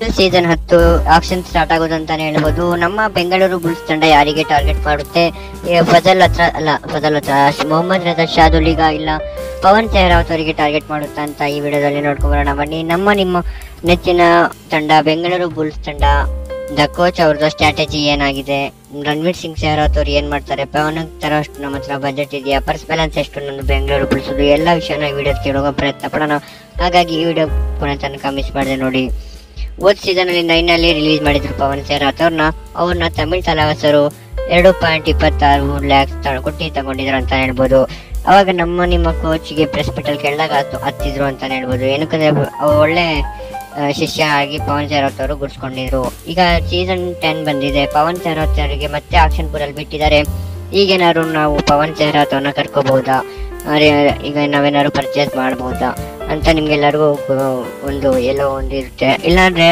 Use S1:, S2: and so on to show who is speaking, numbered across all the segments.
S1: Season ಹತ್ತು action start ಆಗೋದು ಅಂತಾನೆ ಹೇಳ್ಬೋದು ನಮ್ಮ ಬೆಂಗಳೂರು ಬುಲ್ಸ್ ತಂಡ ಯಾರಿಗೆ ಟಾರ್ಗೆಟ್ ಮಾಡುತ್ತೆ ಈ ಫಜಲ್ ಹತ್ರ ಅಲ್ಲ ಫಜಲ್ ಹತ್ರ ಮೊಹಮ್ಮದ್ ರಜಾ ಶಾದುಲಿಗ ಇಲ್ಲ ಪವನ್ ಸೆಹ್ರಾವತ್ ಅವರಿಗೆ ಟಾರ್ಗೆಟ್ ಮಾಡುತ್ತಾ ಅಂತ ಈ ವಿಡಿಯೋದಲ್ಲಿ ನೋಡ್ಕೊಂಬರೋಣ ಬನ್ನಿ ನಮ್ಮ ನಿಮ್ಮ ನೆಚ್ಚಿನ ತಂಡ ಬೆಂಗಳೂರು ಬುಲ್ಸ್ ತಂಡ ದ ಕೋಚ್ ಅವ್ರದ್ದು ಸ್ಟ್ರಾಟಜಿ ಏನಾಗಿದೆ ರಣವೀರ್ ಸಿಂಗ್ ಸೆಹ್ರಾವತ್ ಅವ್ರು ಏನ್ ಮಾಡ್ತಾರೆ ಪವನ್ ತರ ಅಷ್ಟು ನಮ್ಮ ಹತ್ರ ಬಜೆಟ್ ಇದೆಯಾ ಪರ್ಸ್ ಬ್ಯಾಲೆನ್ಸ್ ಎಷ್ಟು ನನ್ನ ಬೆಂಗಳೂರು ಬುಲ್ಸೋದು ಎಲ್ಲ ವಿಷಯನ ಈ ವಿಡಿಯೋ ಕೇಳುವ ಪ್ರಯತ್ನ ಪಡೋಣ ಹಾಗಾಗಿ ಈ ವಿಡಿಯೋ ಪುನಃ ತನಕ ಮಿಸ್ ಮಾಡಿದೆ ನೋಡಿ ಹೋದ್ ಸೀಸನ್ ಅಲ್ಲಿ ನೈನ್ ಅಲ್ಲಿ ರಿಲೀಸ್ ಮಾಡಿದ್ರು ಪವನ್ ಸೆಹ್ರಾವತ್ ಅವ್ರನ್ನ ಅವ್ರನ್ನ ತಮಿಳ್ ತಲವಾಸರು ಎರಡು ಪಾಯಿಂಟ್ ಇಪ್ಪತ್ತಾರು ಲ್ಯಾಕ್ಸ್ ಕೊಟ್ಟು ತಗೊಂಡಿದ್ರು ಅಂತ ಹೇಳ್ಬೋದು ಅವಾಗ ನಮ್ಮ ನಿಮ್ಮ ಕೋಚ್ಗೆ ಪ್ರೆಸ್ ಮೀಟ್ ಅಲ್ಲಿ ಕೇಳಿದಾಗ ಹತ್ತು ಹತ್ತಿದ್ರು ಅಂತ ಹೇಳ್ಬೋದು ಏನಕ್ಕಂದ್ರೆ ಅವ್ರು ಒಳ್ಳೆ ಆ, ಶಿಷ್ಯ ಆಗಿ ಪವನ್ ಸೆಹ್ರಾವತ್ ಅವರು ಗುಡ್ಸ್ಕೊಂಡಿದ್ರು ಈಗ ಸೀಸನ್ ಟೆನ್ ಬಂದಿದೆ ಪವನ್ ಸೆಹ್ರಾವತ್ ಅವರಿಗೆ ಮತ್ತೆ ಆಕ್ಷನ್ ಪೂರಲ್ಲಿ ಬಿಟ್ಟಿದ್ದಾರೆ ಈಗೇನಾದ್ರು ನಾವು ಪವನ್ ಸೆಹ್ರಾವತ್ ಅವ್ರನ್ನ ಕರ್ಕೋಬಹುದಾ ಅರೆ, ಈಗ ನಾವೇನಾದ್ರು ಪರ್ಚೇಸ್ ಮಾಡಬಹುದಾ ಅಂತ ನಿಮ್ಗೆಲ್ಲರಿಗೂ ಗೊ- ಒಂದು ಎಲ್ಲೋ ಒಂದು ಇರುತ್ತೆ ಇಲ್ಲಾಂದ್ರೆ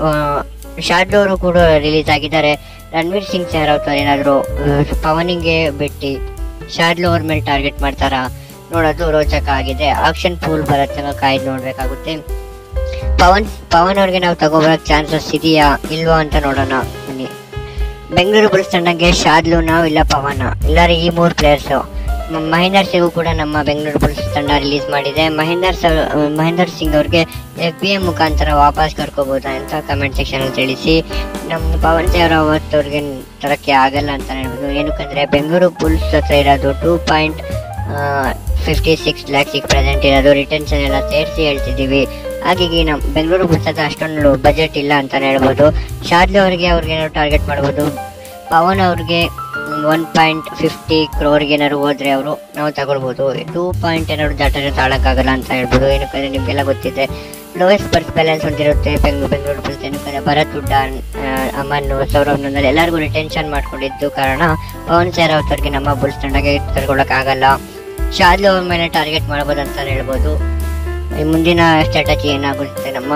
S1: ಶಾರ್ಟ್ ಅವರು ಕೂಡ ರಿಲೀಸ್ ಆಗಿದ್ದಾರೆ ರಣವೀರ್ ಸಿಂಗ್ ಸೆಹ್ರಾವತ್ ಅವ್ರು ಏನಾದ್ರು ಆ, ಪವನಿಗೆ ಬಿಟ್ಟು ಶಾರ್ಡ್ಲು ಅವ್ರ ಮೇಲೆ ಟಾರ್ಗೆಟ್ ಮಾಡ್ತಾರಾ ನೋಡೋದು ರೋಚಕ ಆಗಿದೆ ಆಕ್ಷನ್ ಪೂಲ್ ಬರೋ ತನಕ ಕಾಯ್ದು ನೋಡ್ಬೇಕಾಗುತ್ತೆ ಪವನ್ ಪವನ್ ಅವ್ರಿಗೆ ನಾವು ತಗೋಬರಕ್ ಚಾನ್ಸಸ್ ಇದೆಯಾ ಇಲ್ವಾ ಅಂತ ನೋಡೋಣ ಬನ್ನಿ ಬೆಂಗಳೂರು ಬುಲ್ಸ್ ತಂಡಕ್ಕೆ ಶಾದ್ಲು ನಾವು ಇಲ್ಲ ಪವನ ಇಲ್ಲಾರೆ ಈ ಮೂರು ಪ್ಲೇಯರ್ಸ್ ಮಹೇಂದರ್ ಸಿಂಗ್ ಕೂಡ ನಮ್ಮ ಬೆಂಗಳೂರು ಬುಲ್ಸ್ ತಂಡ ರಿಲೀಸ್ ಮಾಡಿದೆ ಮಹೇಂದರ್ ಸರ್ ಮಹೇಂದರ್ ಸಿಂಗ್ ಅವ್ರಿಗೆ ಎಫ್ ಬಿ ಎಂ ಮುಖಾಂತರ ವಾಪಸ್ ಕರ್ಕೋಬಹುದಾ ಅಂತ ಕಮೆಂಟ್ ಸೆಕ್ಷನ್ ಅಲ್ಲಿ ತಿಳಿಸಿ ನಮ್ಮ ಪವನ್ ಅವತ್ತು ಅವ್ರಿಗೆ ತರಕ್ಕೆ ಆಗಲ್ಲ ಅಂತ ಹೇಳ್ಬೋದು ಏನಕ್ಕಂದ್ರೆ ಬೆಂಗಳೂರು ಬುಲ್ಸ್ ಹತ್ರ ಇರೋದು two point fifty six lakhs ಈಗ ಪ್ರೆಸೆಂಟ್ ಇರೋದು ರಿಟರ್ನ್ಸ್ ಎಲ್ಲ ಸೇರಿಸಿ ಹೇಳ್ತಿದ್ದೀವಿ ಹಾಗಾಗಿ ನಮ್ಮ ಬೆಂಗಳೂರು ಬುಲ್ಸ್ ಹತ್ರ ಅಷ್ಟೊಂದು ಬಜೆಟ್ ಇಲ್ಲ ಅಂತಾನೆ ಹೇಳ್ಬೋದು ಶಾರ್ಲಿ ಅವರಿಗೆ ಅವ್ರಿಗೆ ಏನಾದ್ರು ಟಾರ್ಗೆಟ್ ಮಾಡ್ಬೋದು ಪವನ್ ಅವ್ರಿಗೆ ಒನ್ ಪಾಯಿಂಟ್ ಫಿಫ್ಟಿ ಕ್ರೋರ್ಗೆ ಏನಾದ್ರು ಹೋದ್ರೆ ಅವರು ನಾವು ತಗೊಳ್ಬೋದು ಟೂ ಪಾಯಿಂಟ್ ಏನಾದ್ರು ದಾಟರೆ ತಾಳಕ್ಕಾಗಲ್ಲ ಅಂತ ಹೇಳ್ಬೋದು ಏನಕ್ಕಂದ್ರೆ ನಿಮಗೆಲ್ಲ ಗೊತ್ತಿದೆ ಲೋಯೆಸ್ಟ್ ಪರ್ಸ್ ಬ್ಯಾಲೆನ್ಸ್ ಹೊಂದಿರುತ್ತೆ ಬೆಂಗಳೂರು ಬೆಂಗಳೂರು ಬುಲ್ಸ್ ಏನಕ್ಕಂದ್ರೆ ಭರತ್ ಉಡ್ಡ ಅಮನ್ ಸೌರವ್ ನಂದಲ್ ಎಲ್ಲರಿಗೂ ರಿಟೆನ್ಷನ್ ಮಾಡ್ಕೊಂಡಿದ್ದು ಕಾರಣ ಪವನ್ ಸೆಹ್ರಾವತ್ ಅವ್ರಿಗೆ ನಮ್ಮ ಬುಲ್ಸ್ ತಂಡಕ್ಕೆ ಕರ್ಕೊಳ್ಳೋಕ್ಕಾಗಲ್ಲ ಶಾದ್ಲು ಅವ್ರ ಮೇಲೆ ಟಾರ್ಗೆಟ್ ಮಾಡ್ಬೋದು ಅಂತ ಹೇಳ್ಬೋದು ಈ ಮುಂದಿನ ಸ್ಟ್ರಾಟಜಿ ಏನಾಗುತ್ತೆ ನಮ್ಮ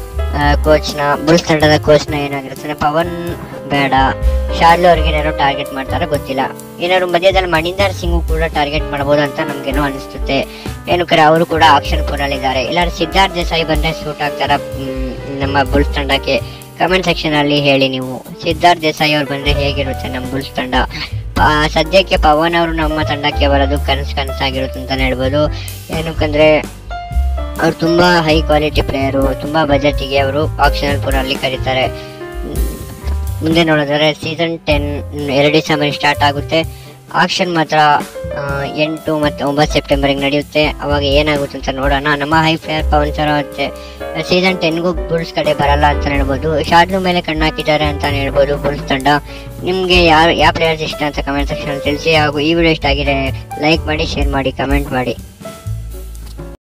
S1: ಕೋಚ್ನ ಬುಲ್ಸ್ ತಂಡದ ಕೋಚ್ನ ಏನಾಗಿರುತ್ತೆ ಪವನ್ ಬೇಡ ಶಾರ್ಲು ಅವ್ರಿಗೆ ಏನಾದ್ರು ಟಾರ್ಗೆಟ್ ಮಾಡ್ತಾರೋ ಗೊತ್ತಿಲ್ಲ ಏನಾದ್ರು ಮಧ್ಯದಲ್ಲಿ ಮಣಿಂದರ್ ಸಿಂಗು ಕೂಡ ಟಾರ್ಗೆಟ್ ಮಾಡ್ಬೋದು ಅಂತ ನಮ್ಗೇನೋ ಅನಿಸುತ್ತೆ ಏನಕ್ಕೆ ಅವರು ಕೂಡ ಆಕ್ಷನ್ ಪೂರಲ್ಲಿದ್ದಾರೆ ಇಲ್ಲಾಂದ್ರೆ ಸಿದ್ಧಾರ್ಥ್ ದೇಸಾಯಿ ಬಂದ್ರೆ ಸೂಟ್ ಆಗ್ತಾರ ಮ್, ನಮ್ಮ ಬುಲ್ಸ್ ತಂಡಕ್ಕೆ ಕಮೆಂಟ್ ಸೆಕ್ಷನ್ ಅಲ್ಲಿ ಹೇಳಿ ನೀವು ಸಿದ್ಧಾರ್ಥ್ ದೇಸಾಯಿ ಅವ್ರು ಬಂದ್ರೆ ಹೇಗಿರುತ್ತೆ ನಮ್ಮ ಬುಲ್ಸ್ ತಂಡ ಆ, ಸದ್ಯಕ್ಕೆ ಪವನ್ ಅವರು ನಮ್ಮ ತಂಡಕ್ಕೆ ಬರೋದು ಕನಸು ಕನಸಾಗಿರುತ್ತೆ ಅಂತಾನೆ ಹೇಳ್ಬೋದು ಏನಕ್ಕಂದ್ರೆ ಅವ್ರು ತುಂಬಾ ಹೈ ಕ್ವಾಲಿಟಿ ಪ್ಲೇಯರು ತುಂಬಾ ಬಜೆಟಿಗೆ ಅವರು ಆಕ್ಷನ್ ಪೂರಲ್ಲಿ ಕರೀತಾರೆ ಹ್ಮ್. ಮುಂದೆ ನೋಡಿದ್ರೆ ಸೀಸನ್ ಟೆನ್ ಎರಡು ಡಿಸೆಂಬರ್ ಸ್ಟಾರ್ಟ್ ಆಗುತ್ತೆ ಆಕ್ಷನ್ ಮಾತ್ರ ಆ, ಎಂಟು ಮತ್ತು ಒಂಬತ್ತು ಸೆಪ್ಟೆಂಬರ್ಗೆ ನಡೆಯುತ್ತೆ ಅವಾಗ ಏನಾಗುತ್ತೆ ಅಂತ ನೋಡೋಣ ನಮ್ಮ ಹೈ ಪ್ಲೇಯರ್ ಪವನ್ ಸರ್ ಮತ್ತೆ ಸೀಸನ್ ಟೆನ್ಗೂ ಬುಲ್ಸ್ ಕಡೆ ಬರಲ್ಲ ಅಂತ ಹೇಳ್ಬೋದು ಶಾರ್ಟ್ನ ಮೇಲೆ ಕಣ್ಣು ಹಾಕಿದ್ದಾರೆ ಅಂತ ಹೇಳ್ಬೋದು ಬುಲ್ಸ್ ತಂಡ ನಿಮಗೆ ಯಾರು ಯಾವ ಪ್ಲೇಯರ್ಸ್ ಇಷ್ಟ ಅಂತ ಕಮೆಂಟ್ ಸೆಕ್ಷನ್ ತಿಳಿಸಿ ಹಾಗೂ ಈ ವಿಡಿಯೋ ಇಷ್ಟ ಆಗಿದೆ ಲೈಕ್ ಮಾಡಿ ಶೇರ್ ಮಾಡಿ ಕಮೆಂಟ್ ಮಾಡಿ